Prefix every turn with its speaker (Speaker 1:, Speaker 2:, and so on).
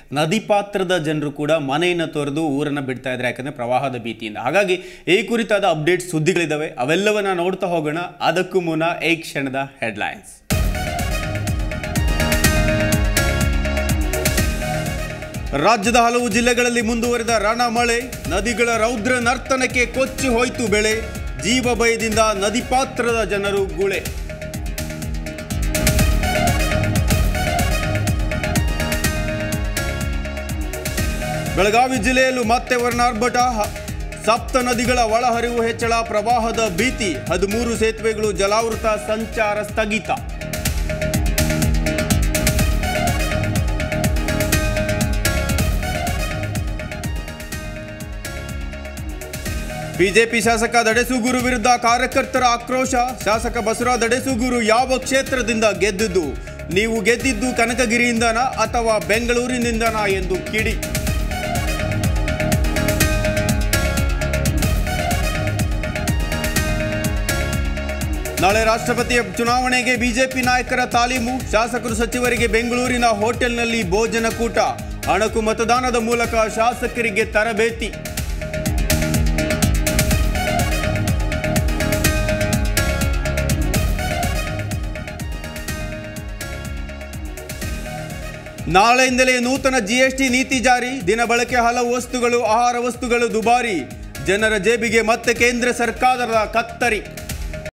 Speaker 1: ನದಿ ಪಾತ್ರದ ಜನರು ಕೂಡ ಮನೆಯನ್ನು ತೊರೆದು ಊರನ್ನು ಬಿಡ್ತಾ ಇದ್ದಾರೆ ಯಾಕಂದರೆ ಪ್ರವಾಹದ ಭೀತಿಯಿಂದ ಹಾಗಾಗಿ ಈ ಕುರಿತಾದ ಅಪ್ಡೇಟ್ ಸುದ್ದಿಗಳಿದ್ದಾವೆ ಅವೆಲ್ಲವನ್ನ ನೋಡ್ತಾ ಹೋಗೋಣ ಅದಕ್ಕೂ ಮುನ್ನ ಈ ಕ್ಷಣದ ಹೆಡ್ಲೈನ್ಸ್ ರಾಜ್ಯದ ಹಲವು ಜಿಲ್ಲೆಗಳಲ್ಲಿ ಮುಂದುವರೆದ ರಣ ಮಳೆ ನದಿಗಳ ರೌದ್ರ ನರ್ತನಕ್ಕೆ ಕೊಚ್ಚಿ ಹೋಯ್ತು ಬೆಳೆ ಜೀವ ಭಯದಿಂದ ನದಿ ಪಾತ್ರದ ಜನರು ಗುಳೆ ಬೆಳಗಾವಿ ಜಿಲ್ಲೆಯಲ್ಲೂ ಮತ್ತೆ ವರ್ಣಾರ್ಭಟ ಹ- ಸಪ್ತ ನದಿಗಳ ಒಳಹರಿವು ಹೆಚ್ಚಳ ಪ್ರವಾಹದ ಭೀತಿ ಹದಿಮೂರು ಸೇತುವೆಗಳು ಜಲಾವೃತ ಸಂಚಾರ ಸ್ಥಗಿತ ಬಿಜೆಪಿ ಶಾಸಕ ದಡೆಸೂಗೂರು ವಿರುದ್ಧ ಕಾರ್ಯಕರ್ತರ ಆಕ್ರೋಶ ಶಾಸಕ ಬಸವರಾಜ ದಡೆಸೂಗೂರು ಯಾವ ಕ್ಷೇತ್ರದಿಂದ ಗೆದ್ದಿದ್ದು ನೀವು ಗೆದ್ದಿದ್ದು ಕನಕಗಿರಿಯಿಂದನಾ ಅಥವಾ ಬೆಂಗಳೂರಿನಿಂದನಾ ಎಂದು ಕಿಡಿ ನಾಳೆ ರಾಷ್ಟ್ರಪತಿ ಚುನಾವಣೆಗೆ ಬಿಜೆಪಿ ನಾಯಕರ ತಾಲೀಮು ಶಾಸಕರು ಸಚಿವರಿಗೆ ಬೆಂಗಳೂರಿನ ಹೋಟೆಲ್ನಲ್ಲಿ ಭೋಜನ ಕೂಟ ಅಣಕು ಮತದಾನದ ಮೂಲಕ ಶಾಸಕರಿಗೆ ತರಬೇತಿ ನಾಳೆಯಿಂದಲೇ ನೂತನ ಜಿಎಸ್ಟಿ ನೀತಿ ಜಾರಿ ದಿನ ಬಳಕೆ ಹಲವು ವಸ್ತುಗಳು ಆಹಾರ ವಸ್ತುಗಳು ದುಬಾರಿ ಜನರ ಜೇಬಿಗೆ ಮತ್ತೆ ಕೇಂದ್ರ ಸರ್ಕಾರದ ಕತ್ತರಿ